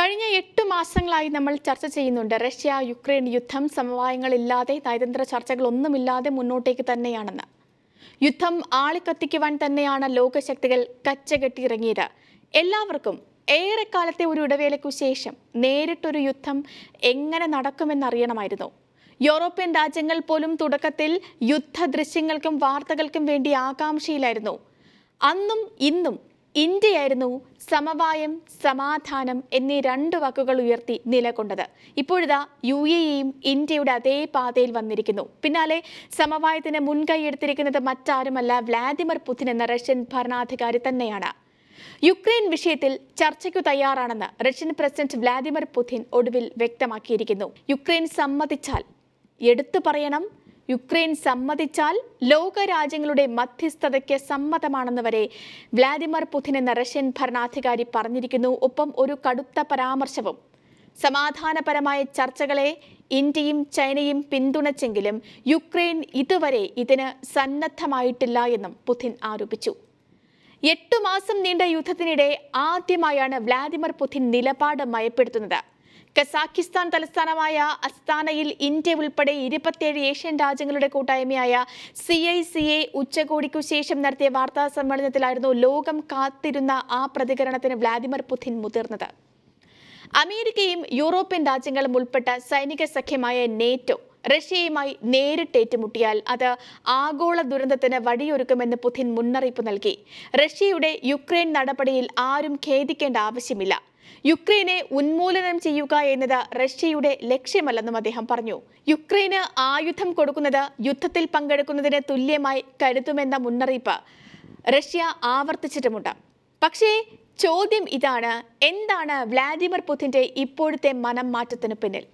കഴിഞ്ഞ എട്ട് മാസങ്ങളായി നമ്മൾ ചർച്ച ചെയ്യുന്നുണ്ട് റഷ്യ യുക്രൈൻ യുദ്ധം സമവായങ്ങളില്ലാതെ നയതന്ത്ര ചർച്ചകളൊന്നുമില്ലാതെ മുന്നോട്ടേക്ക് തന്നെയാണെന്ന് യുദ്ധം ആളിക്കത്തിക്കുവാൻ തന്നെയാണ് ലോകശക്തികൾ കച്ചകെട്ടിയിറങ്ങിയത് എല്ലാവർക്കും ഏറെക്കാലത്തെ ഒരു ഇടവേളയ്ക്കു ശേഷം നേരിട്ടൊരു യുദ്ധം എങ്ങനെ നടക്കുമെന്നറിയണമായിരുന്നു യൂറോപ്യൻ രാജ്യങ്ങൾ പോലും തുടക്കത്തിൽ യുദ്ധ ദൃശ്യങ്ങൾക്കും വാർത്തകൾക്കും വേണ്ടി ആകാംക്ഷയിലായിരുന്നു അന്നും ഇന്നും ഇന്ത്യയായിരുന്നു സമവായം സമാധാനം എന്നീ രണ്ട് വാക്കുകൾ ഉയർത്തി നിലകൊണ്ടത് ഇപ്പോഴിതാ യു എ ഇയും ഇന്ത്യയുടെ അതേ പാതയിൽ വന്നിരിക്കുന്നു പിന്നാലെ സമവായത്തിന് മുൻകൈ എടുത്തിരിക്കുന്നത് മറ്റാരുമല്ല വ്ളാദിമിർ പുതിൻ എന്ന റഷ്യൻ ഭരണാധികാരി തന്നെയാണ് യുക്രൈൻ വിഷയത്തിൽ ചർച്ചയ്ക്കു തയ്യാറാണെന്ന് റഷ്യൻ പ്രസിഡന്റ് വ്ളാദിമിർ പുതിൻ ഒടുവിൽ വ്യക്തമാക്കിയിരിക്കുന്നു യുക്രൈൻ സമ്മതിച്ചാൽ എടുത്തു പറയണം യുക്രൈൻ സമ്മതിച്ചാൽ ലോകരാജ്യങ്ങളുടെ മധ്യസ്ഥതയ്ക്ക് സമ്മതമാണെന്ന് വരെ വ്ളാദിമിർ പുതിൻ എന്ന റഷ്യൻ ഭരണാധികാരി പറഞ്ഞിരിക്കുന്നു ഒപ്പം ഒരു കടുത്ത പരാമർശവും സമാധാനപരമായ ചർച്ചകളെ ഇന്ത്യയും ചൈനയും പിന്തുണച്ചെങ്കിലും യുക്രൈൻ ഇതുവരെ ഇതിന് സന്നദ്ധമായിട്ടില്ല എന്നും പുതിൻ ആരോപിച്ചു എട്ടു മാസം നീണ്ട യുദ്ധത്തിനിടെ ആദ്യമായാണ് വ്ളാദിമിർ പുതിൻ നിലപാട് മയപ്പെടുത്തുന്നത് കസാഖിസ്ഥാൻ തലസ്ഥാനമായ അസ്താനയിൽ ഇന്ത്യ ഉൾപ്പെടെ ഇരുപത്തിയേഴ് ഏഷ്യൻ രാജ്യങ്ങളുടെ കൂട്ടായ്മയായ സി ഐ സി എ ഉച്ചകോടിക്കു ശേഷം നടത്തിയ വാർത്താ സമ്മേളനത്തിലായിരുന്നു ലോകം കാത്തിരുന്ന ആ പ്രതികരണത്തിന് വ്ളാദിമിർ പുതിൻ മുതിർന്നത് അമേരിക്കയും യൂറോപ്യൻ രാജ്യങ്ങളും ഉൾപ്പെട്ട സൈനിക സഖ്യമായ നേറ്റോ റഷ്യയുമായി നേരിട്ട് ഏറ്റുമുട്ടിയാൽ അത് ആഗോള ദുരന്തത്തിന് വഴിയൊരുക്കുമെന്ന് പുതിൻ മുന്നറിയിപ്പ് നൽകി റഷ്യയുടെ യുക്രൈൻ നടപടിയിൽ ആരും ഖേദിക്കേണ്ട ആവശ്യമില്ല യുക്രൈനെ ഉന്മൂലനം ചെയ്യുക എന്നത് റഷ്യയുടെ ലക്ഷ്യമല്ലെന്നും അദ്ദേഹം പറഞ്ഞു യുക്രൈന് ആയുധം കൊടുക്കുന്നത് യുദ്ധത്തിൽ പങ്കെടുക്കുന്നതിന് തുല്യമായി കരുതുമെന്ന മുന്നറിയിപ്പ് റഷ്യ ആവർത്തിച്ചിട്ടുമുണ്ട് പക്ഷേ ചോദ്യം ഇതാണ് എന്താണ് വ്ളാദിമിർ പുതിന്റെ ഇപ്പോഴത്തെ മനം മാറ്റത്തിന് പിന്നിൽ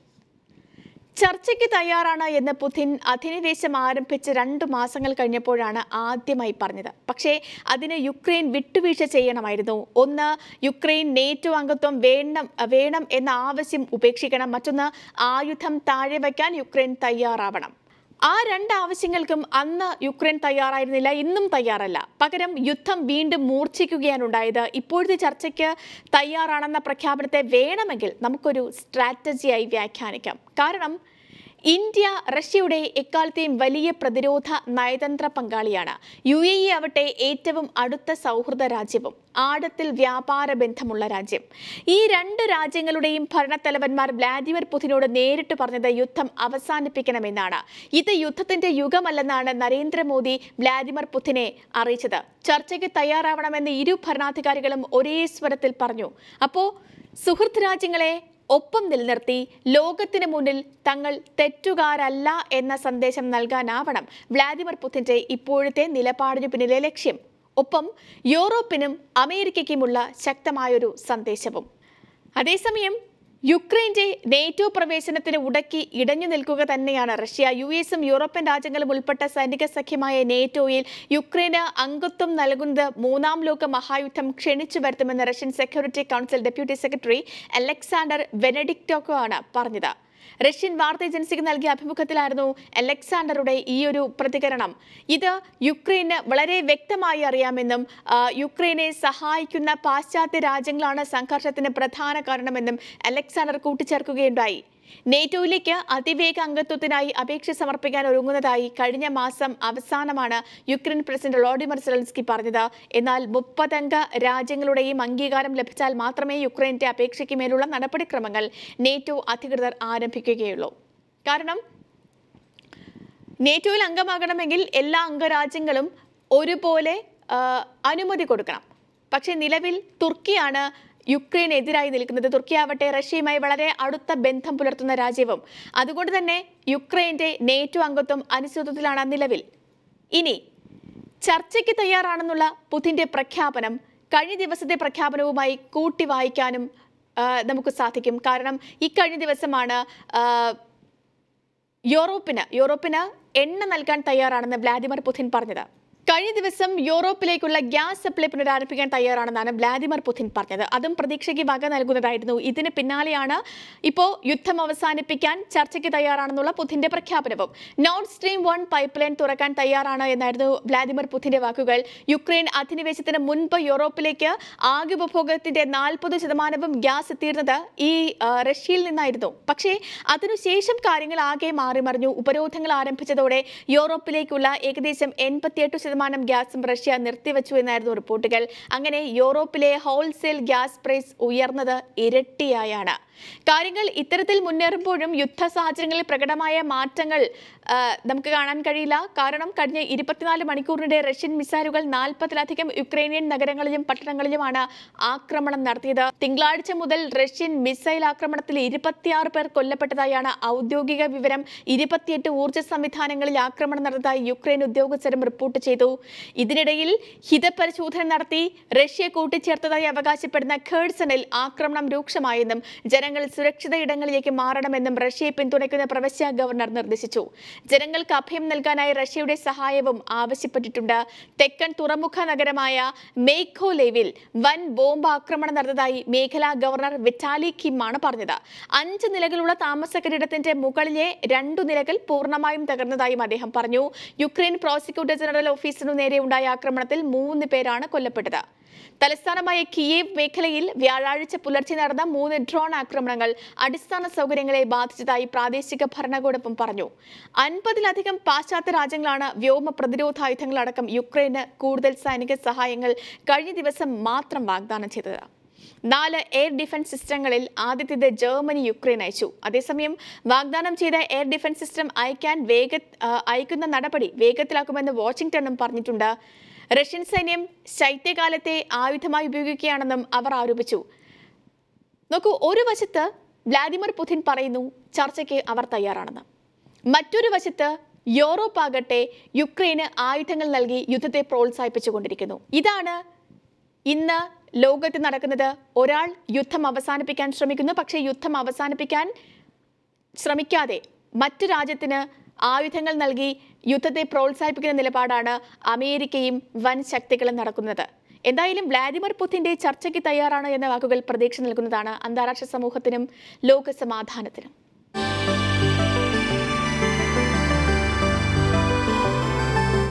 ചർച്ചയ്ക്ക് തയ്യാറാണ് എന്ന് പുതിൻ അധിനിവേശം ആരംഭിച്ച് രണ്ടു മാസങ്ങൾ കഴിഞ്ഞപ്പോഴാണ് ആദ്യമായി പറഞ്ഞത് പക്ഷേ അതിന് യുക്രൈൻ വിട്ടുവീഴ്ച ചെയ്യണമായിരുന്നു ഒന്ന് യുക്രൈൻ നേറ്റോ അംഗത്വം വേണം വേണം എന്ന ആവശ്യം ഉപേക്ഷിക്കണം മറ്റൊന്ന് ആയുധം താഴെ വയ്ക്കാൻ യുക്രൈൻ തയ്യാറാവണം ആ രണ്ട് ആവശ്യങ്ങൾക്കും അന്ന് യുക്രൈൻ തയ്യാറായിരുന്നില്ല ഇന്നും തയ്യാറല്ല പകരം യുദ്ധം വീണ്ടും മൂർച്ഛിക്കുകയാണ് ഉണ്ടായത് ഇപ്പോഴത്തെ ചർച്ചയ്ക്ക് തയ്യാറാണെന്ന പ്രഖ്യാപനത്തെ വേണമെങ്കിൽ നമുക്കൊരു സ്ട്രാറ്റജിയായി വ്യാഖ്യാനിക്കാം കാരണം ഇന്ത്യ റഷ്യയുടെ എക്കാലത്തെയും വലിയ പ്രതിരോധ നയതന്ത്ര പങ്കാളിയാണ് യു എ ഇ ആവട്ടെ ഏറ്റവും അടുത്ത സൗഹൃദ രാജ്യവും ആഴത്തിൽ വ്യാപാര ബന്ധമുള്ള രാജ്യം ഈ രണ്ട് രാജ്യങ്ങളുടെയും ഭരണത്തലവന്മാർ വ്ളാദിമിർ പുതിനോട് നേരിട്ട് പറഞ്ഞത് യുദ്ധം അവസാനിപ്പിക്കണമെന്നാണ് ഇത് യുദ്ധത്തിന്റെ യുഗമല്ലെന്നാണ് നരേന്ദ്രമോദി വ്ളാദിമിർ പുതിനെ അറിയിച്ചത് ചർച്ചയ്ക്ക് തയ്യാറാവണമെന്ന് ഇരു ഭരണാധികാരികളും ഒരേ സ്വരത്തിൽ പറഞ്ഞു അപ്പോ സുഹൃത്ത് രാജ്യങ്ങളെ ഒപ്പം നിലനിർത്തി ലോകത്തിന് മുന്നിൽ തങ്ങൾ തെറ്റുകാരല്ല എന്ന സന്ദേശം നൽകാനാവണം വ്ളാദിമിർ പുതിന്റെ ഇപ്പോഴത്തെ നിലപാടിനു പിന്നിലെ ലക്ഷ്യം ഒപ്പം യൂറോപ്പിനും അമേരിക്കയ്ക്കുമുള്ള ശക്തമായൊരു സന്ദേശവും അതേസമയം യുക്രൈന്റെ നേറ്റോ പ്രവേശനത്തിന് ഉടക്കി ഇടഞ്ഞു നിൽക്കുക തന്നെയാണ് റഷ്യ യു എസും യൂറോപ്യൻ രാജ്യങ്ങളും ഉൾപ്പെട്ട സൈനിക സഖ്യമായ നേറ്റോയിൽ യുക്രൈന് അംഗത്വം നൽകുന്നത് മൂന്നാം ലോക മഹായുദ്ധം ക്ഷണിച്ചു വരുത്തുമെന്ന് Russian security council deputy secretary Alexander Venediktov ആണ് പറഞ്ഞത് റഷ്യൻ വാർത്താ ഏജൻസിക്ക് നൽകിയ അഭിമുഖത്തിലായിരുന്നു അലക്സാണ്ടറുടെ ഈ ഒരു പ്രതികരണം ഇത് യുക്രൈന് വളരെ വ്യക്തമായി അറിയാമെന്നും ആ, യുക്രൈനെ സഹായിക്കുന്ന പാശ്ചാത്യ രാജ്യങ്ങളാണ് സംഘർഷത്തിന് പ്രധാന കാരണമെന്നും അലക്സാണ്ടർ കൂട്ടിച്ചേർക്കുകയുണ്ടായി നേറ്റോയിലേക്ക് അതിവേഗ അംഗത്വത്തിനായി അപേക്ഷ സമർപ്പിക്കാൻ ഒരുങ്ങുന്നതായി കഴിഞ്ഞ മാസം അവസാനമാണ് യുക്രൈൻ പ്രസിഡന്റ് വ്ളോഡിമിർ സെലൻസ്കി പറഞ്ഞത് എന്നാൽ മുപ്പതംഗ രാജ്യങ്ങളുടെയും അംഗീകാരം ലഭിച്ചാൽ മാത്രമേ യുക്രൈന്റെ അപേക്ഷയ്ക്ക് മേലുള്ള നടപടിക്രമങ്ങൾ നേറ്റോ അധികൃതർ ആരംഭിക്കുകയുള്ളൂ കാരണം നേറ്റോയിൽ അംഗമാകണമെങ്കിൽ എല്ലാ അംഗരാജ്യങ്ങളും ഒരുപോലെ ആ, അനുമതി കൊടുക്കണം പക്ഷേ നിലവിൽ തുർക്കിയാണ് യുക്രൈനെതിരായി നിൽക്കുന്നത് തുർക്കി ആവട്ടെ റഷ്യയുമായി വളരെ അടുത്ത ബന്ധം പുലർത്തുന്ന രാജ്യവും അതുകൊണ്ട് തന്നെ യുക്രൈന്റെ നേറ്റോ അംഗത്വം അനിശ്ചിതത്വത്തിലാണ് നിലവിൽ ഇനി ചർച്ചയ്ക്ക് തയ്യാറാണെന്നുള്ള പുതിന്റെ പ്രഖ്യാപനം കഴിഞ്ഞ ദിവസത്തെ പ്രഖ്യാപനവുമായി കൂട്ടി വായിക്കാനും ആ, നമുക്ക് സാധിക്കും കാരണം ഇക്കഴിഞ്ഞ ദിവസമാണ് ആ, യൂറോപ്പിന് യൂറോപ്പിന് എണ്ണ നൽകാൻ തയ്യാറാണെന്ന് വ്ളാദിമിർ പുതിൻ പറഞ്ഞത് കഴിഞ്ഞ ദിവസം യൂറോപ്പിലേക്കുള്ള ഗ്യാസ് സപ്ലൈ പുനരാരംഭിക്കാൻ തയ്യാറാണെന്നാണ് വ്ലാദിമിർ പുതിൻ പറഞ്ഞത് അതും പ്രതീക്ഷയ്ക്ക് വക നൽകുന്നതായിരുന്നു ഇതിന് പിന്നാലെയാണ് ഇപ്പോൾ യുദ്ധം അവസാനിപ്പിക്കാൻ ചർച്ചയ്ക്ക് തയ്യാറാണെന്നുള്ള പുതിന്റെ പ്രഖ്യാപനവും North Stream one pipeline തുറക്കാൻ തയ്യാറാണ് എന്നായിരുന്നു വ്ലാദിമിർ പുതിന്റെ വാക്കുകൾ യുക്രൈൻ അധിനിവേശത്തിന് മുൻപ് യൂറോപ്പിലേക്ക് ആകെ ഉപഭോഗത്തിന്റെ നാൽപ്പത് ശതമാനവും ഗ്യാസ് എത്തിയിരുന്നത് ഈ ആ, റഷ്യയിൽ നിന്നായിരുന്നു പക്ഷേ അതിനുശേഷം കാര്യങ്ങൾ ആകെ മാറിമറിഞ്ഞു ഉപരോധങ്ങൾ ആരംഭിച്ചതോടെ യൂറോപ്പിലേക്കുള്ള ഏകദേശം എൺപത്തിയെട്ട് ശതമാനം ഗ്യാസും റഷ്യ നിർത്തിവച്ചു എന്നായിരുന്നു റിപ്പോർട്ടുകൾ അങ്ങനെ യൂറോപ്പിലെ ഹോൾസെയിൽ ഗ്യാസ് പ്രൈസ് ഉയർന്നത് ഇരട്ടിയായാണ് കാര്യങ്ങൾ ഇത്തരത്തിൽ മുന്നേറുമ്പോഴും യുദ്ധ സാഹചര്യങ്ങളിൽ പ്രകടമായ മാറ്റങ്ങൾ ആ, നമുക്ക് കാണാൻ കഴിയില്ല കാരണം കഴിഞ്ഞ ഇരുപത്തിനാല് മണിക്കൂറിനിടെ റഷ്യൻ മിസൈലുകൾ നാൽപ്പതിലധികം യുക്രൈനിയൻ നഗരങ്ങളിലും പട്ടണങ്ങളിലുമാണ് ആക്രമണം നടത്തിയത് തിങ്കളാഴ്ച മുതൽ റഷ്യൻ മിസൈൽ ആക്രമണത്തിൽ ഇരുപത്തിയാറ് പേർ കൊല്ലപ്പെട്ടതായാണ് ഔദ്യോഗിക വിവരം ഇരുപത്തിയെട്ട് ഊർജ്ജ സംവിധാനങ്ങളിൽ ആക്രമണം നടന്നതായി യുക്രൈൻ ഉദ്യോഗസ്ഥരും റിപ്പോർട്ട് ചെയ്തു ഇതിനിടയിൽ ഹിതപരിശോധന നടത്തി റഷ്യ കൂട്ടിച്ചേർത്തതായി അവകാശപ്പെടുന്ന ഖേഡ്സണിൽ ആക്രമണം രൂക്ഷമായെന്നും ജനങ്ങൾ സുരക്ഷിത ഇടങ്ങളിലേക്ക് മാറണമെന്നും റഷ്യയെ പിന്തുണയ്ക്കുന്ന പ്രവശ്യ ഗവർണർ നിർദ്ദേശിച്ചു ജനങ്ങൾക്ക് അഭയം നൽകാനായി റഷ്യയുടെ സഹായവും ആവശ്യപ്പെട്ടിട്ടുണ്ട് തെക്കൻ തുറമുഖ നഗരമായ മെയ്ഖോലേവിൽ വൻ ബോംബ് ആക്രമണം നടന്നതായി മേഖലാ ഗവർണർ വിറ്റാലി കിമ്മാണ് പറഞ്ഞത് അഞ്ച് നിലകളുള്ള താമസ കെട്ടിടത്തിന്റെ മുകളിലെ രണ്ടു നിലകൾ പൂർണ്ണമായും തകർന്നതായും അദ്ദേഹം പറഞ്ഞു യുക്രൈൻ പ്രോസിക്യൂട്ടർ ജനറൽ ഓഫീസിനു നേരെ ഉണ്ടായ ആക്രമണത്തിൽ മൂന്ന് പേരാണ് കൊല്ലപ്പെട്ടത് തലസ്ഥാനമായ കിയേവ് മേഖലയിൽ വ്യാഴാഴ്ച പുലർച്ചെ നടന്ന മൂന്ന് ഡ്രോൺ ആക്രമണങ്ങൾ അടിസ്ഥാന സൗകര്യങ്ങളെ ബാധിച്ചതായി പ്രാദേശിക ഭരണകൂടം പറഞ്ഞു അൻപതിലധികം പാശ്ചാത്യ രാജ്യങ്ങളാണ് വ്യോമ പ്രതിരോധായുധങ്ങളടക്കം യുക്രൈന് കൂടുതൽ സൈനിക സഹായങ്ങൾ കഴിഞ്ഞ ദിവസം മാത്രം വാഗ്ദാനം ചെയ്തത് നാല് എയർ ഡിഫൻസ് സിസ്റ്റങ്ങളിൽ ആദ്യത്തേത് ജർമ്മനി യുക്രൈൻ അയച്ചു അതേസമയം വാഗ്ദാനം ചെയ്ത എയർ ഡിഫൻസ് സിസ്റ്റം അയക്കാൻ വേഗ ആ, അയക്കുന്ന നടപടി വേഗത്തിലാക്കുമെന്ന് വാഷിംഗ്ടണും പറഞ്ഞിട്ടുണ്ട് റഷ്യൻ സൈന്യം ശൈത്യകാലത്തെ ആയുധമായി ഉപയോഗിക്കുകയാണെന്നും അവർ ആരോപിച്ചു നോക്കൂ ഒരു വശത്ത് വ്ലാദിമിർ പുതിൻ പറയുന്നു ചർച്ചയ്ക്ക് അവർ തയ്യാറാണെന്ന് മറ്റൊരു വശത്ത് യൂറോപ്പ് ആകട്ടെ യുക്രൈന് ആയുധങ്ങൾ നൽകി യുദ്ധത്തെ പ്രോത്സാഹിപ്പിച്ചുകൊണ്ടിരിക്കുന്നു ഇതാണ് ഇന്ന് ലോകത്ത് നടക്കുന്നത് ഒരാൾ യുദ്ധം അവസാനിപ്പിക്കാൻ ശ്രമിക്കുന്നു പക്ഷേ യുദ്ധം അവസാനിപ്പിക്കാൻ ശ്രമിക്കാതെ മറ്റു രാജ്യത്തിന് ആയുധങ്ങൾ നൽകി യുദ്ധത്തെ പ്രോത്സാഹിപ്പിക്കുന്ന നിലപാടാണ് അമേരിക്കയും വൻ ശക്തികളും നടക്കുന്നത് എന്തായാലും വ്ലാദിമിർ പുതിന്റെ ചർച്ചയ്ക്ക് തയ്യാറാണ് എന്ന വാക്കുകൾ പ്രതീക്ഷ നൽകുന്നതാണ് അന്താരാഷ്ട്ര സമൂഹത്തിനും ലോക സമാധാനത്തിനും